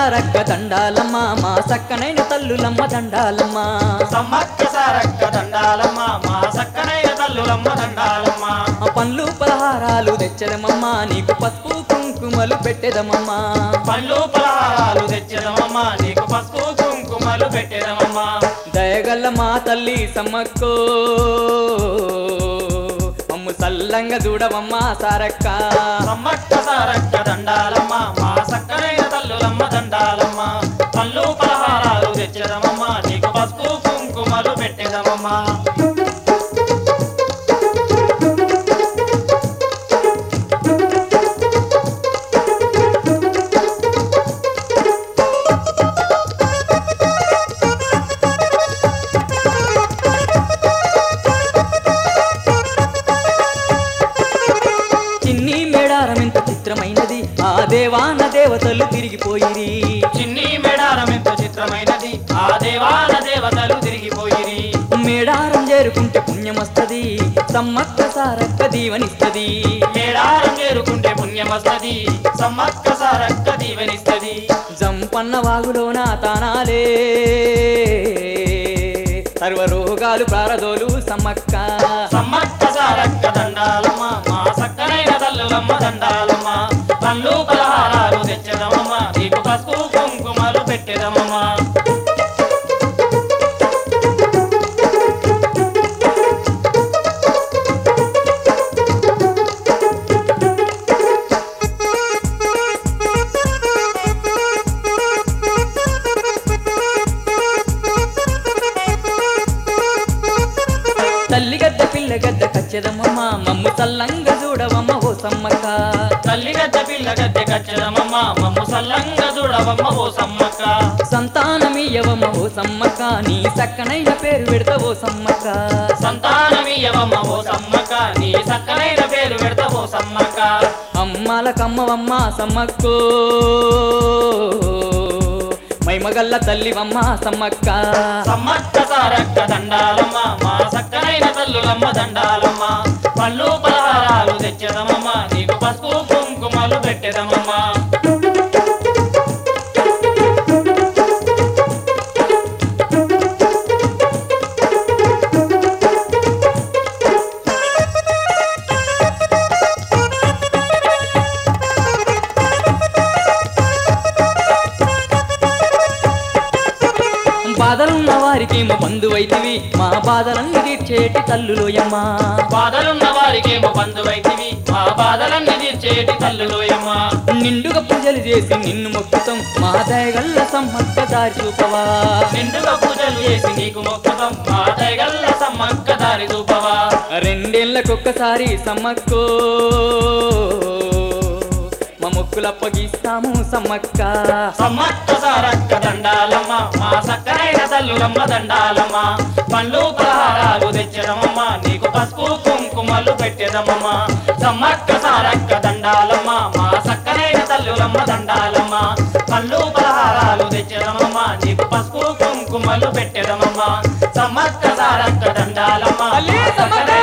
సారక్క దండాలమ్మ మా సక్కనైన తల్లులమ్మ దండాలమ్మ సమ్మక్క సారక్క దండాలమ్మ మా సక్కనైన తల్లులమ్మ దండాలమ్మ ఆ పండ్లు పలహారాలు తెచ్చదమమ్మ నీకు పసుపు కుంకుమలు పెట్టెదమమ్మ పండ్లు పలహారాలు తెచ్చదమమ్మ నీకు పసుపు కుంకుమలు పెట్టేదమమ్మ దయగల్ల మా తల్లి సమ్మక్కో అమ్ము సల్లంగా చూడవమ్మ సారక్క సమ్మక్క సారక్క దండాలమ్మ మా సక్కనైన తల్లులమ్మ దండాలమ్మ పండ్లు పలహారాలు తెచ్చదమమ్మ నీకు పసుపు కుంకుమలు పెట్టేదమమ్మ చిన్ని మేడారం ఎంత చిత్రమైనది ఆ దేవాన దేవతలు తిరిగిపోయిరి చిన్ని మేడారం ఎంత చిత్రమైనది ఆ దేవాన దేవతలు తిరిగిపోయిరి మేడారం చేరుకుంటే పుణ్యమస్తది సమ్మక్క సారక్క దీవనిస్తది మేడారం చేరుకుంటే పుణ్యమస్తది సమ్మక్క సారక్క దీవెనిస్తది జంపన్న వాగులోన తానాలే సర్వ రోగాలు ప్రారదోలు సమ్మక్క సమ్మక్క సారక్క దండాలమ్మ మా సక్కనైన తల్లులమ్మ దండాలమ్మ పళ్ళు పలహారాలు తెచ్చదమమ్మ నీకు పసుపు కుంకుమలు పెట్టెదమమ్మ తల్లి గద్ద పిల్ల గద్ద కచ్చదమ్మమ్మ మమ్ము తల్లంగా చూడవమ్మ ఓ సమ్మక్క తల్లి గద్దె పిల్ల గద్దె కచ్చదమమ్మ మమ్ము సల్లంగా చూడవమ్మ ఓ సమ్మక్క సంతానమీయవమ్మ ఓ సమ్మక్క నీ సక్కనైన పేరు పెడతా ఓ సమ్మక్క సంతానమీయవమ్మ ఓ సమ్మక్క నీ సక్కనైన పేరు పెడత ఓ సమ్మక్క అమ్మాల కమ్మవమ్మ సమ్మక్కో మైమగల్ల తల్లివమ్మ సమ్మక్క సమ్మక్క సారక్క దండాలమ్మ మా సక్కనైన తల్లులమ్మ దండాలమ్మ పళ్ళు పలహారాలు తెచ్చదమమ్మ నీకు పసుపు కుంకుమలు పెట్టెదమమ్మ బాధలున్న వారికేమో బంధువైతివి మా బాధలన్నీ తీర్చేటి తల్లులోయమ్మ బాధలున్న వారికేమో బంధువైతివి మా బాధలన్నీ తీర్చేటి తల్లులోయమ్మ నిండుగా పూజలు చేసి నిన్ను మొక్కుతాం మా దయగల్ల సమ్మక్క దారి చూపవా నిండుగా పూజలు చేసి నీకు మొక్కుతాం మా దయగల్ల సమ్మక్క దారి చూపవా రెండేళ్లకొక్కసారి సమ్మక్కో మా మొక్కులప్పగిస్తాము సమ్మక్క సమ్మక్క సారక్క దండాలమ్మ మా సక్కనైన తల్లులమ్మ దండాలమ్మ పండ్లు పలహారాలు తెచ్చదమమ్మ నీకు పసుపు కుంకుమలు పెట్టెదమమ్మ సమ్మక్క సారక్క దండాలమ్మ మా సక్కనైన తల్లులమ్మ దండాలమ్మ పండ్లు పలహారాలు తెచ్చదమమ్మ నీకు పసుపు కుంకుమలు పెట్టెదమమ్మ సమ్మక్క సారక్క దండాలమ్మ తల్లి సమ్మక్క!